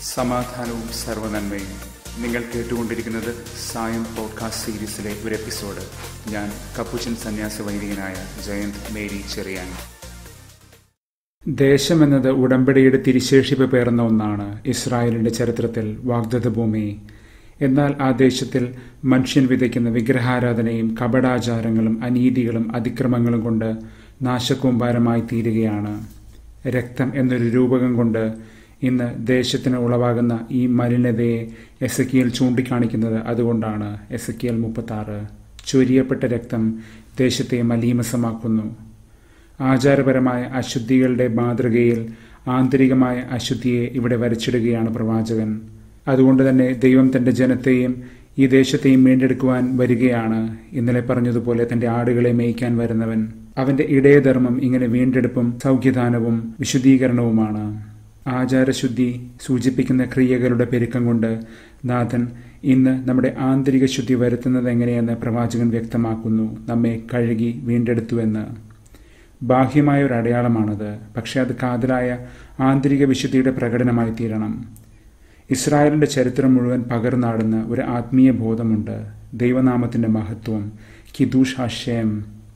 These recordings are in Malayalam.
സമാധാനവും സർവനന്മയും നിങ്ങൾ കേട്ടുകൊണ്ടിരിക്കുന്നത് സായം പോഡ്കാസ്റ്റ് സീരീസിലെ ഒരു എപ്പിസോഡ് ഞാൻ കപ്പുച്ചൻ സന്യാസ വൈദികനായ ജയന്ത് മേരി ചെറിയാൻ ദേശമെന്നത് ഉടമ്പടിയുടെ തിരിശേഷിപ്പ് പേർന്ന ഒന്നാണ് ഇസ്രായേലിന്റെ ചരിത്രത്തിൽ വാഗ്ദത്ത ഭൂമി എന്നാൽ ആ ദേശത്തിൽ മനുഷ്യൻ വിതയ്ക്കുന്ന വിഗ്രഹാരാധനയും കപടാചാരങ്ങളും അനീതികളും അതിക്രമങ്ങളും കൊണ്ട് നാശക്കൂമ്പാരമായി തീരുകയാണ് രക്തം എന്നൊരു രൂപകം കൊണ്ട് ഇന്ന് ദേശത്തിന് ഉളവാകുന്ന ഈ മലിനതയെ എസക്കിയൽ ചൂണ്ടിക്കാണിക്കുന്നത് അതുകൊണ്ടാണ് എസക്കിയൽ മുപ്പത്താറ് ചൊരിയപ്പെട്ട രക്തം ദേശത്തെ മലീമസമാക്കുന്നു ആചാരപരമായ അശുദ്ധികളുടെ മാതൃകയിൽ ആന്തരികമായ അശുദ്ധിയെ ഇവിടെ വരച്ചിടുകയാണ് പ്രവാചകൻ അതുകൊണ്ട് തന്നെ ദൈവം തന്റെ ജനത്തെയും ഈ ദേശത്തെയും വീണ്ടെടുക്കുവാൻ വരികയാണ് ഇന്നലെ പറഞ്ഞതുപോലെ തന്റെ ആടുകളെ മേയ്ക്കാൻ വരുന്നവൻ അവന്റെ ഇടയധർമ്മം ഇങ്ങനെ വീണ്ടെടുപ്പും സൗഖ്യദാനവും വിശുദ്ധീകരണവുമാണ് ആചാരശുദ്ധി സൂചിപ്പിക്കുന്ന ക്രിയകളുടെ പെരുക്കം കൊണ്ട് നാഥൻ ഇന്ന് നമ്മുടെ ആന്തരിക ശുദ്ധി വരുത്തുന്നത് എങ്ങനെയെന്ന് പ്രവാചകൻ വ്യക്തമാക്കുന്നു നമ്മെ കഴുകി വീണ്ടെടുത്തുവെന്ന് ബാഹ്യമായ ഒരു അടയാളമാണത് പക്ഷെ അത് കാതലായ ആന്തരിക വിശുദ്ധിയുടെ പ്രകടനമായി തീരണം ഇസ്രായേലിന്റെ ചരിത്രം മുഴുവൻ പകർന്നാടുന്ന ഒരു ആത്മീയ ബോധമുണ്ട് ദൈവനാമത്തിന്റെ മഹത്വം കിദൂഷ് ഹഷേം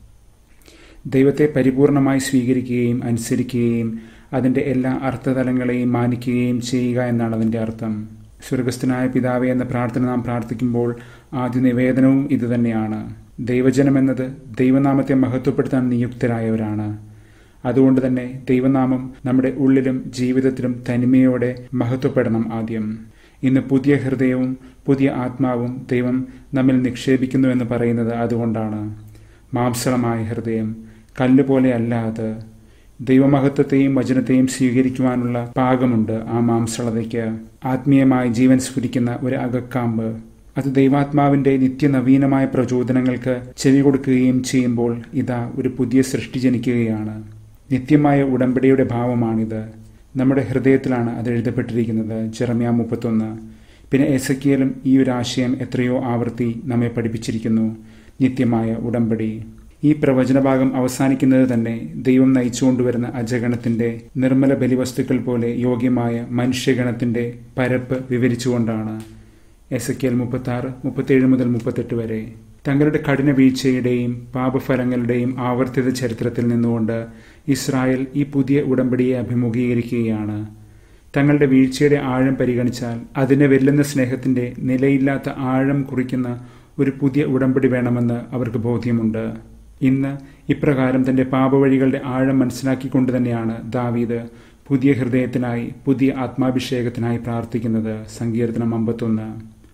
ദൈവത്തെ പരിപൂർണമായി സ്വീകരിക്കുകയും അനുസരിക്കുകയും അതിന്റെ എല്ലാ അർത്ഥതലങ്ങളെയും മാനിക്കുകയും ചെയ്യുക എന്നാണ് അതിന്റെ അർത്ഥം സ്വർഗസ്ഥനായ പിതാവെ എന്ന പ്രാർത്ഥന നാം പ്രാർത്ഥിക്കുമ്പോൾ ആദ്യ നിവേദനവും ഇതുതന്നെയാണ് ദൈവജനം എന്നത് ദൈവനാമത്തെ മഹത്വപ്പെടുത്താൻ നിയുക്തരായവരാണ് അതുകൊണ്ട് തന്നെ ദൈവനാമം നമ്മുടെ ഉള്ളിലും ജീവിതത്തിലും തനിമയോടെ മഹത്വപ്പെടണം ആദ്യം ഇന്ന് പുതിയ ഹൃദയവും പുതിയ ആത്മാവും ദൈവം നമ്മിൽ നിക്ഷേപിക്കുന്നു എന്ന് പറയുന്നത് അതുകൊണ്ടാണ് മാംസളമായ ഹൃദയം കല്ലുപോലെ അല്ലാതെ ദൈവമഹത്വത്തെയും വചനത്തെയും സ്വീകരിക്കുവാനുള്ള പാകമുണ്ട് ആ മാംസളതയ്ക്ക് ആത്മീയമായി ജീവൻ സ്ഫുരിക്കുന്ന ഒരു അകക്കാമ്പ് അത് ദൈവാത്മാവിന്റെ നിത്യനവീനമായ പ്രചോദനങ്ങൾക്ക് ചെവി കൊടുക്കുകയും ചെയ്യുമ്പോൾ ഇതാ ഒരു പുതിയ സൃഷ്ടി ജനിക്കുകയാണ് നിത്യമായ ഉടമ്പടിയുടെ ഭാവമാണിത് നമ്മുടെ ഹൃദയത്തിലാണ് അത് എഴുതപ്പെട്ടിരിക്കുന്നത് ചെറമ്യ മുപ്പത്തൊന്ന് പിന്നെ എസക്കിയലും ഈ ഒരു ആശയം എത്രയോ ആവർത്തി നമ്മെ പഠിപ്പിച്ചിരിക്കുന്നു നിത്യമായ ഉടമ്പടി ഈ പ്രവചനഭാഗം അവസാനിക്കുന്നത് തന്നെ ദൈവം നയിച്ചുകൊണ്ടുവരുന്ന അജഗണത്തിന്റെ നിർമ്മല ബലിവസ്തുക്കൾ പോലെ യോഗ്യമായ മനുഷ്യഗണത്തിന്റെ പരപ്പ് വിവരിച്ചുകൊണ്ടാണ് എസക്കിയൽ മുപ്പത്തി ആറ് മുപ്പത്തിയേഴ് മുതൽ മുപ്പത്തെട്ട് വരെ തങ്ങളുടെ കഠിന വീഴ്ചയുടെയും പാപഫലങ്ങളുടെയും ആവർത്തിത ചരിത്രത്തിൽ നിന്നുകൊണ്ട് ഇസ്രായേൽ ഈ പുതിയ ഉടമ്പടിയെ അഭിമുഖീകരിക്കുകയാണ് തങ്ങളുടെ വീഴ്ചയുടെ ആഴം പരിഗണിച്ചാൽ അതിനെ വെല്ലുന്ന സ്നേഹത്തിന്റെ നിലയില്ലാത്ത ആഴം കുറിക്കുന്ന ഒരു പുതിയ ഉടമ്പടി വേണമെന്ന് അവർക്ക് ബോധ്യമുണ്ട് ഇന്ന് ഇപ്രകാരം തന്റെ പാപവഴികളുടെ ആഴം മനസ്സിലാക്കിക്കൊണ്ട് തന്നെയാണ് ദാവീദ് പുതിയ ഹൃദയത്തിനായി പുതിയ ആത്മാഭിഷേകത്തിനായി പ്രാർത്ഥിക്കുന്നത് സങ്കീർത്തനം അമ്പത്തൊന്ന്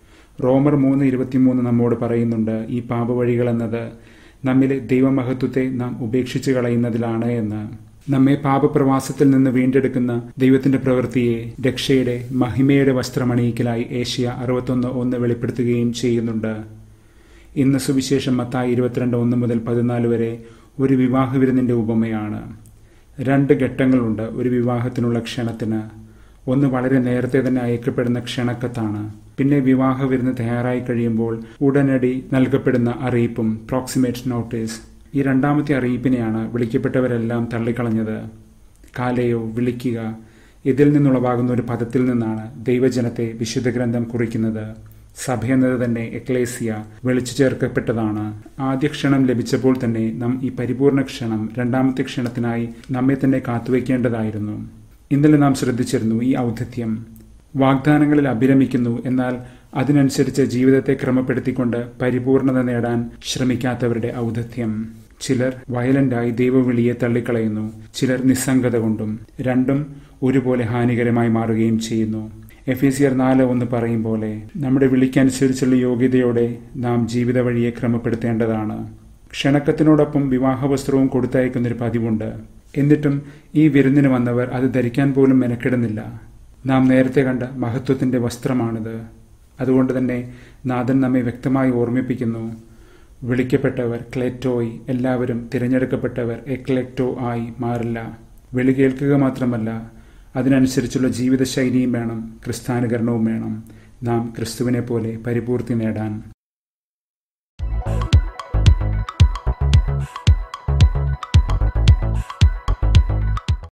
റോമർ മൂന്ന് ഇരുപത്തിമൂന്ന് നമ്മോട് പറയുന്നുണ്ട് ഈ പാപവഴികൾ എന്നത് നമ്മിലെ ദൈവമഹത്വത്തെ നാം ഉപേക്ഷിച്ചു കളയുന്നതിലാണ് എന്ന് നമ്മെ പാപപ്രവാസത്തിൽ നിന്ന് വീണ്ടെടുക്കുന്ന ദൈവത്തിന്റെ പ്രവൃത്തിയെ രക്ഷയുടെ മഹിമയുടെ വസ്ത്രമണിയിക്കലായി ഏഷ്യ അറുപത്തൊന്ന് ഒന്ന് വെളിപ്പെടുത്തുകയും ചെയ്യുന്നുണ്ട് ഇന്ന് സുവിശേഷം മത്തായി ഇരുപത്തിരണ്ട് ഒന്ന് മുതൽ പതിനാല് വരെ ഒരു വിവാഹ വിരുന്നിന്റെ ഉപമയാണ് രണ്ട് ഘട്ടങ്ങളുണ്ട് ഒരു വിവാഹത്തിനുള്ള ക്ഷണത്തിന് ഒന്ന് വളരെ നേരത്തെ തന്നെ അയക്കപ്പെടുന്ന ക്ഷണക്കത്താണ് പിന്നെ വിവാഹ വിരുന്ന് തയ്യാറായി കഴിയുമ്പോൾ ഉടനടി നൽകപ്പെടുന്ന അറിയിപ്പും പ്രോക്സിമേറ്റ് നോട്ടീസ് ഈ രണ്ടാമത്തെ അറിയിപ്പിനെയാണ് വിളിക്കപ്പെട്ടവരെല്ലാം തള്ളിക്കളഞ്ഞത് കാലയോ വിളിക്കുക ഇതിൽ നിന്നുളവാകുന്ന ഒരു പദത്തിൽ നിന്നാണ് ദൈവജനത്തെ വിശുദ്ധ ഗ്രന്ഥം കുറിക്കുന്നത് സഭ എന്നത് തന്നെ എക്ലേസിയ വിളിച്ചു ചേർക്കപ്പെട്ടതാണ് ആദ്യ ക്ഷണം ലഭിച്ചപ്പോൾ തന്നെ നാം ഈ പരിപൂർണ ക്ഷണം രണ്ടാമത്തെ ക്ഷണത്തിനായി നമ്മെ തന്നെ കാത്തുവയ്ക്കേണ്ടതായിരുന്നു ഇന്നലെ നാം ശ്രദ്ധിച്ചിരുന്നു ഈ ഔദ്ധത്യം വാഗ്ദാനങ്ങളിൽ അഭിരമിക്കുന്നു എന്നാൽ അതിനനുസരിച്ച് ജീവിതത്തെ ക്രമപ്പെടുത്തിക്കൊണ്ട് പരിപൂർണത നേടാൻ ശ്രമിക്കാത്തവരുടെ ഔദ്ധത്യം ചിലർ വയലന്റായി ദൈവവിളിയെ തള്ളിക്കളയുന്നു ചിലർ നിസ്സംഗത കൊണ്ടും രണ്ടും ഒരുപോലെ ഹാനികരമായി മാറുകയും ചെയ്യുന്നു എഫ് എ സിയർ നാല് ഒന്ന് പറയും പോലെ നമ്മുടെ വിളിക്കനുസരിച്ചുള്ള യോഗ്യതയോടെ നാം ജീവിത വഴിയെ ക്രമപ്പെടുത്തേണ്ടതാണ് ക്ഷണക്കത്തിനോടൊപ്പം വിവാഹവസ്ത്രവും കൊടുത്തയക്കുന്നൊരു പതിവുണ്ട് എന്നിട്ടും ഈ വിരുന്നിന് വന്നവർ അത് ധരിക്കാൻ പോലും മെനക്കെടുന്നില്ല നാം നേരത്തെ കണ്ട മഹത്വത്തിന്റെ വസ്ത്രമാണിത് അതുകൊണ്ട് തന്നെ നാഥൻ നമ്മെ വ്യക്തമായി ഓർമ്മിപ്പിക്കുന്നു വിളിക്കപ്പെട്ടവർ ക്ലെറ്റോയ് എല്ലാവരും തിരഞ്ഞെടുക്കപ്പെട്ടവർ എക്ലെക്ടോ ആയി മാറില്ല വിളി കേൾക്കുക മാത്രമല്ല അതിനനുസരിച്ചുള്ള ജീവിതശൈലിയും വേണം ക്രിസ്താനുകരണവും വേണം നാം ക്രിസ്തുവിനെ പോലെ പരിപൂർത്തി നേടാൻ